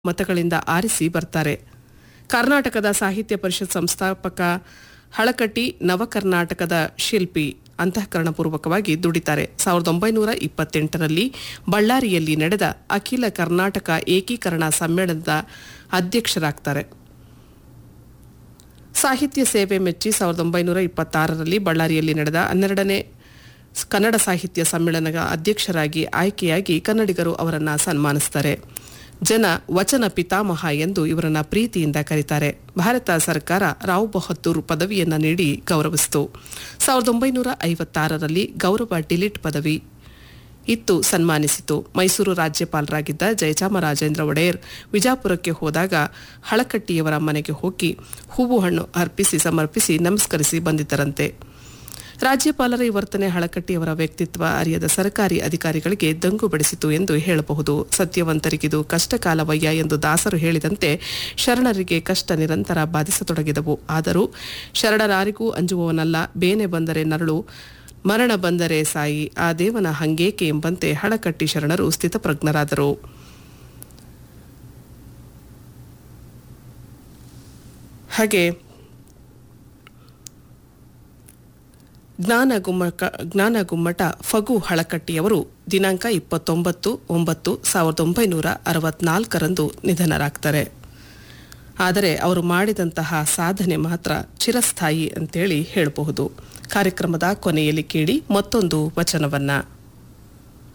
ಮತಗಳಿಂದ ಆರಿಸಿ ಬರ್ತಾರೆ ಕರ್ನಾಟಕದ ಸಾಹಿತ್ಯ ಪರಿಷತ್ ಸಂಸ್ಥಾಪಕ ಹಳಕಟ್ಟಿ ನವಕರ್ನಾಟಕದ ಶಿಲ್ಪಿ ಅಂತಃಕರಣಪೂರ್ವಕವಾಗಿ ದುಡಿತಾರೆ ಸಾವಿರದ ಒಂಬೈನೂರ ಇಪ್ಪತ್ತೆಂಟರಲ್ಲಿ ಬಳ್ಳಾರಿಯಲ್ಲಿ ನಡೆದ ಅಖಿಲ ಕರ್ನಾಟಕ ಏಕೀಕರಣ ಸಮ್ಮೇಳನದ ಅಧ್ಯಕ್ಷರಾಗ್ತಾರೆ ಸಾಹಿತ್ಯ ಸೇವೆ ಮೆಚ್ಚಿ ಸಾವಿರದ ಒಂಬೈನೂರ ಇಪ್ಪತ್ತಾರರಲ್ಲಿ ಬಳ್ಳಾರಿಯಲ್ಲಿ ನಡೆದ ಹನ್ನೆರಡನೇ ಕನ್ನಡ ಸಾಹಿತ್ಯ ಸಮ್ಮೇಳನದ ಅಧ್ಯಕ್ಷರಾಗಿ ಆಯ್ಕೆಯಾಗಿ ಕನ್ನಡಿಗರು ಅವರನ್ನು ಸನ್ಮಾನಿಸ್ತಾರೆ ಜನ ವಚನ ಪಿತಾಮಹ ಎಂದು ಇವರನ್ನ ಪ್ರೀತಿಯಿಂದ ಕರೀತಾರೆ ಭಾರತ ಸರ್ಕಾರ ರಾವ್ ಬಹದ್ದೂರ್ ಪದವಿಯನ್ನ ನೀಡಿ ಗೌರವಿಸಿತು ಸಾವಿರದ ಒಂಬೈನೂರ ಐವತ್ತಾರರಲ್ಲಿ ಗೌರವ ಡಿಲಿಟ್ ಪದವಿ ಇತ್ತು ಸನ್ಮಾನಿಸಿತು ಮೈಸೂರು ರಾಜ್ಯಪಾಲರಾಗಿದ್ದ ಜಯಚಾಮರಾಜೇಂದ್ರ ಒಡೆಯರ್ ವಿಜಾಪುರಕ್ಕೆ ಹೋದಾಗ ಹಳಕಟ್ಟಿಯವರ ಮನೆಗೆ ಹೋಗಿ ಹೂವು ಹಣ್ಣು ಅರ್ಪಿಸಿ ಸಮರ್ಪಿಸಿ ನಮಸ್ಕರಿಸಿ ಬಂದಿದ್ದರಂತೆ ರಾಜ್ಯಪಾಲರ ಈ ವರ್ತನೆ ಹಳಕಟ್ಟಿಯವರ ವ್ಯಕ್ತಿತ್ವ ಅರಿಯದ ಸರ್ಕಾರಿ ಅಧಿಕಾರಿಗಳಿಗೆ ದಂಗು ಬಡಿಸಿತು ಎಂದು ಹೇಳಬಹುದು ಸತ್ಯವಂತರಿಗಿದು ಕಷ್ಟಕಾಲವಯ್ಯ ಎಂದು ದಾಸರು ಹೇಳಿದಂತೆ ಶರಣರಿಗೆ ಕಷ್ಟ ನಿರಂತರ ಬಾಧಿಸತೊಡಗಿದವು ಆದರೂ ಶರಣರಾರಿಗೂ ಅಂಜುವವನಲ್ಲ ಬೇನೆ ಬಂದರೆ ನರಳು ಮರಣ ಬಂದರೆ ಸಾಯಿ ಆ ದೇವನ ಹಂಗೇಕೆ ಎಂಬಂತೆ ಹಳಕಟ್ಟಿ ಶರಣರು ಸ್ಥಿತಪ್ರಜ್ಞರಾದರು ಹಾಗೆ ಜ್ಞಾನ ಗುಮ್ಮಟ ಜ್ಞಾನ ಗುಮ್ಮಟ ಫಗು ಹಳಕಟ್ಟಿಯವರು ದಿನಾಂಕ ಇಪ್ಪತ್ತೊಂಬತ್ತು ಒಂಬತ್ತು ಸಾವಿರದ ಒಂಬೈನೂರ ಅರವತ್ನಾಲ್ಕರಂದು ನಿಧನರಾಗ್ತಾರೆ ಆದರೆ ಅವರು ಮಾಡಿದಂತಹ ಸಾಧನೆ ಮಾತ್ರ ಚಿರಸ್ಥಾಯಿ ಅಂತೇಳಿ ಹೇಳಬಹುದು ಕಾರ್ಯಕ್ರಮದ ಕೊನೆಯಲ್ಲಿ ಕೇಳಿ ಮತ್ತೊಂದು ವಚನವನ್ನ